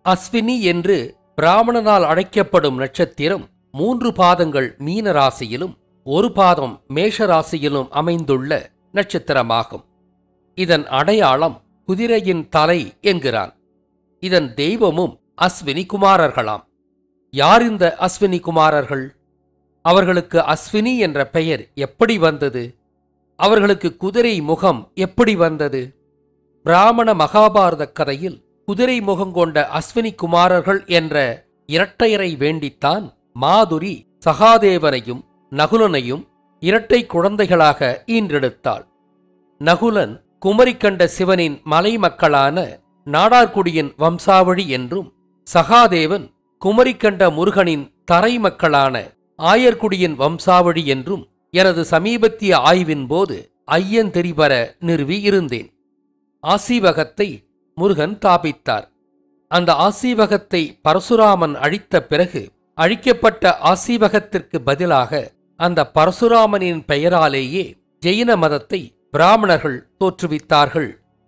அஸ்வினி என்று பிராமணனால் அழைக்கப்படும் நட்சத்திரம் மூன்று பாதங்கள் மீன ராசியிலும் ஒரு பாதம் மேஷ ராசியிலும் அமைந்துள்ள நட்சத்திரமாகும் இதன் அடையாளம் குதிரையின் தலை என்கிறான் இதன் தெய்வமும் அஸ்வினி குமாரர்களாம் யார் இந்த அஸ்வினி குமாரர்கள் அவர்களுக்கு அஸ்வினி என்ற பெயர் எப்படி வந்தது அவர்களுக்கு குதிரை முகம் எப்படி வந்தது பிராமண மகாபாரத கதையில் குதிரை முகம் கொண்ட அஸ்வினி குமாரர்கள் என்ற இரட்டையரை வேண்டித்தான் மாதுரி சகாதேவனையும் நகுலனையும் இரட்டை குழந்தைகளாக ஈன்றெடுத்தாள் நகுலன் குமரி கண்ட சிவனின் மலை மக்களான நாடார்குடியின் வம்சாவழி என்றும் சகாதேவன் குமரி கண்ட முருகனின் தரை மக்களான ஆயர்குடியின் வம்சாவழி என்றும் எனது சமீபத்திய ஆய்வின் போது ஐயன் தெரிபர நிறுவி இருந்தேன் ஆசீவகத்தை முருகன் தாபித்தார் அந்த ஆசீவகத்தை பரசுராமன் அழித்த பிறகு அழிக்கப்பட்ட ஆசீவகத்திற்கு பதிலாக அந்த பரசுராமனின் பெயராலேயே ஜெயின மதத்தை பிராமணர்கள் தோற்றுவித்தார்கள்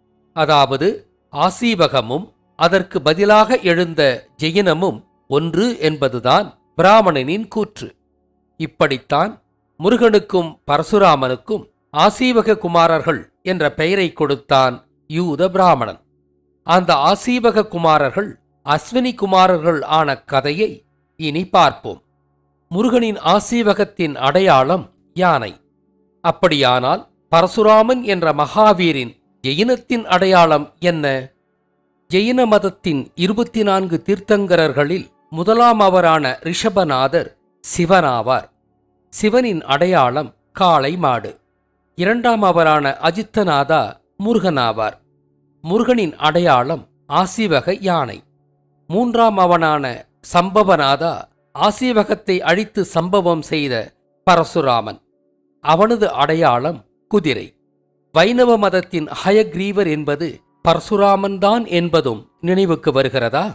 அதாவது ஆசீவகமும் அதற்கு பதிலாக எழுந்த ஜெயினமும் ஒன்று என்பதுதான் பிராமணனின் கூற்று இப்படித்தான் முருகனுக்கும் பரசுராமனுக்கும் ஆசீவக குமாரர்கள் என்ற பெயரை கொடுத்தான் யூத பிராமணன் அந்த ஆசீவக குமாரர்கள் அஸ்வினி குமாரர்கள் ஆன கதையை இனி பார்ப்போம் முருகனின் ஆசீவகத்தின் அடையாளம் யானை அப்படியானால் பரசுராமன் என்ற மகாவீரின் ஜெயினத்தின் அடையாளம் என்ன ஜெயின மதத்தின் இருபத்தி நான்கு தீர்த்தங்கரர்களில் முதலாம் அவரான ரிஷபநாதர் சிவனாவார் சிவனின் அடையாளம் காளை மாடு இரண்டாம் அவரான அஜித்தநாதா முருகனாவார் முருகனின் அடையாளம் ஆசிவக யானை மூன்றாம் அவனான சம்பவநாதா ஆசீவகத்தை அழித்து சம்பவம் செய்த பரசுராமன் அவனது அடையாளம் குதிரை வைணவ மதத்தின் ஹயக்ரீவர் என்பது பரசுராமன்தான் என்பதும் நினைவுக்கு வருகிறதா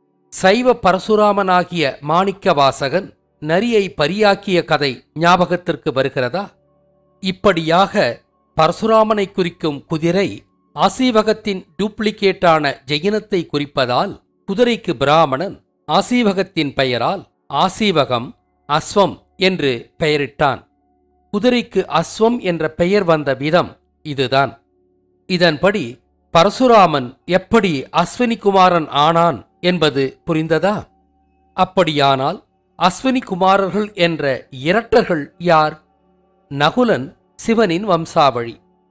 சைவ பரசுராமனாகிய மாணிக்க வாசகன் நரியை பரியாக்கிய கதை ஞாபகத்திற்கு வருகிறதா இப்படியாக பரசுராமனை குறிக்கும் குதிரை ஆசீவகத்தின் டூப்ளிகேட்டான ஜெயினத்தை குறிப்பதால் குதிரைக்கு பிராமணன் ஆசீவகத்தின் பெயரால் ஆசீவகம் அஸ்வம் என்று பெயரிட்டான் குதிரைக்கு அஸ்வம் என்ற பெயர் வந்த விதம் இதுதான் இதன்படி பரசுராமன் எப்படி அஸ்வினி குமாரன் ஆனான் என்பது புரிந்ததா அப்படியானால் அஸ்வினி குமாரர்கள் என்ற இரட்டர்கள் யார் நகுலன் சிவனின் வம்சாவழி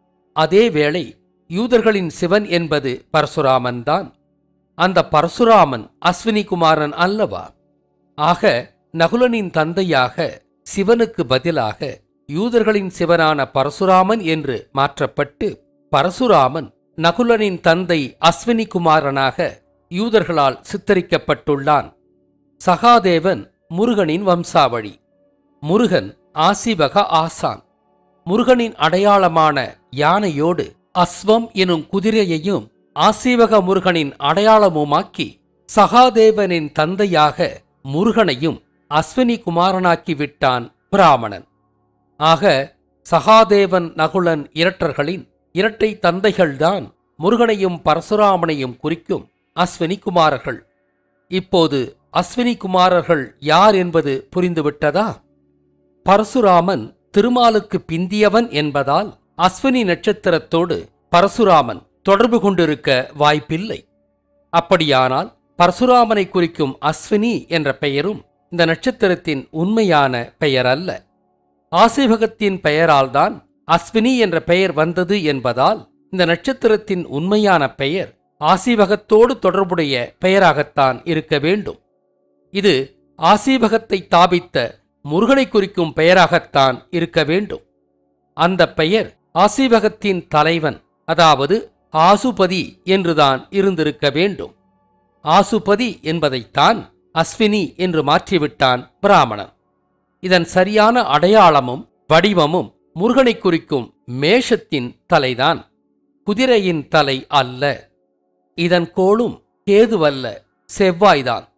அதேவேளை யூதர்களின் சிவன் என்பது பரசுராமன்தான் அந்த பரசுராமன் அஸ்வினி குமாரன் அல்லவா ஆக நகுலனின் தந்தையாக சிவனுக்கு பதிலாக யூதர்களின் சிவனான பரசுராமன் என்று மாற்றப்பட்டு பரசுராமன் நகுலனின் தந்தை அஸ்வினி குமாரனாக யூதர்களால் சித்தரிக்கப்பட்டுள்ளான் சகாதேவன் முருகனின் வம்சாவழி முருகன் ஆசிவக ஆசான் முருகனின் அடையாளமான யானையோடு அஸ்வம் எனும் குதிரையையும் ஆசீவக முருகனின் அடையாளமுமாக்கி சகாதேவனின் தந்தையாக முருகனையும் அஸ்வினி குமாரனாக்கி விட்டான் பிராமணன் ஆக சகாதேவன் நகுலன் இரட்டர்களின் இரட்டை தந்தைகள்தான் முருகனையும் பரசுராமனையும் குறிக்கும் அஸ்வினி குமாரர்கள் இப்போது அஸ்வினி குமாரர்கள் யார் என்பது புரிந்துவிட்டதா பரசுராமன் திருமாலுக்கு பிந்தியவன் என்பதால் அஸ்வினி நட்சத்திரத்தோடு பரசுராமன் தொடர்பு கொண்டிருக்க வாய்ப்பில்லை அப்படியானால் பரசுராமனை குறிக்கும் அஸ்வினி என்ற பெயரும் இந்த நட்சத்திரத்தின் உண்மையான பெயர் அல்ல ஆசிவகத்தின் பெயரால்தான் அஸ்வினி என்ற பெயர் வந்தது என்பதால் இந்த நட்சத்திரத்தின் உண்மையான பெயர் ஆசீவகத்தோடு தொடர்புடைய பெயராகத்தான் இருக்க வேண்டும் இது ஆசீவகத்தை தாபித்த முருகனை குறிக்கும் பெயராகத்தான் இருக்க வேண்டும் அந்த பெயர் ஆசீவகத்தின் தலைவன் அதாவது ஆசுபதி என்றுதான் இருந்திருக்க வேண்டும் ஆசுபதி என்பதைத்தான் அஸ்வினி என்று மாற்றிவிட்டான் பிராமணன் இதன் சரியான அடையாளமும் வடிவமும் முருகனை குறிக்கும் மேஷத்தின் தலைதான் குதிரையின் தலை அல்ல இதன் கோளும் கேதுவல்ல செவ்வாய்தான்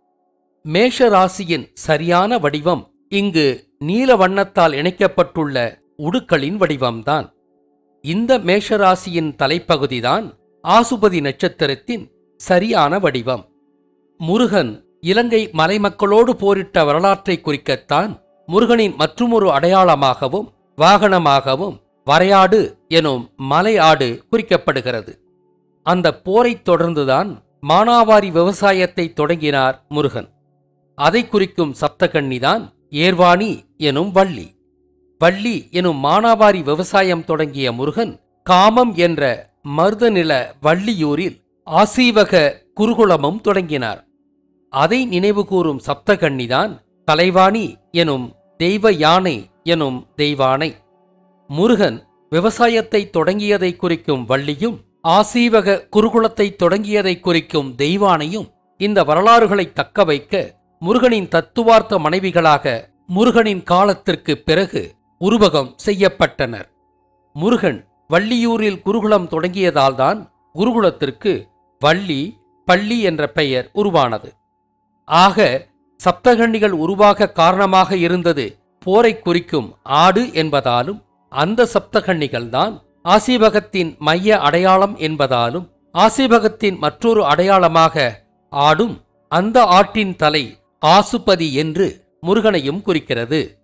மேஷ ராசியின் சரியான வடிவம் இங்கு நீல வண்ணத்தால் இணைக்கப்பட்டுள்ள உடுக்களின் வடிவம்தான் இந்த மேஷராசியின் தலைப்பகுதிதான் ஆசுபதி நட்சத்திரத்தின் சரியான வடிவம் முருகன் இலங்கை மலைமக்களோடு போரிட்ட வரலாற்றை குறிக்கத்தான் முருகனின் மற்றுமொரு அடையாளமாகவும் வாகனமாகவும் வரையாடு எனும் மலை ஆடு குறிக்கப்படுகிறது அந்த போரைத் தொடர்ந்துதான் மானாவாரி விவசாயத்தை தொடங்கினார் முருகன் அதை குறிக்கும் சப்தகன்னிதான் ஏர்வாணி எனும் வள்ளி வள்ளி எனும் மானாவாரி விவசாயம் தொடங்கிய முருகன் காமம் என்ற மருதநில வள்ளியூரில் ஆசீவக குருகுலமும் தொடங்கினார் அதை நினைவுகூரும் சப்தகன்னிதான் கலைவாணி எனும் தெய்வ யானை எனும் தெய்வானை முருகன் விவசாயத்தை தொடங்கியதை குறிக்கும் வள்ளியும் ஆசீவக குருகுலத்தை தொடங்கியதை குறிக்கும் தெய்வானையும் இந்த வரலாறுகளை தக்க வைக்க முருகனின் தத்துவார்த்த மனைவிகளாக முருகனின் காலத்திற்கு பிறகு உருவகம் செய்யப்பட்டனர் முருகன் வள்ளியூரில் குருகுலம் தொடங்கியதால்தான் குருகுலத்திற்கு வள்ளி பள்ளி என்ற பெயர் உருவானது ஆக சப்தகன்னிகள் உருவாக காரணமாக இருந்தது போரை குறிக்கும் ஆடு என்பதாலும் அந்த சப்தகன்னிகள்தான் ஆசீபகத்தின் மைய அடையாளம் என்பதாலும் ஆசீபகத்தின் மற்றொரு அடையாளமாக ஆடும் அந்த ஆட்டின் தலை ஆசுபதி என்று முருகனையும் குறிக்கிறது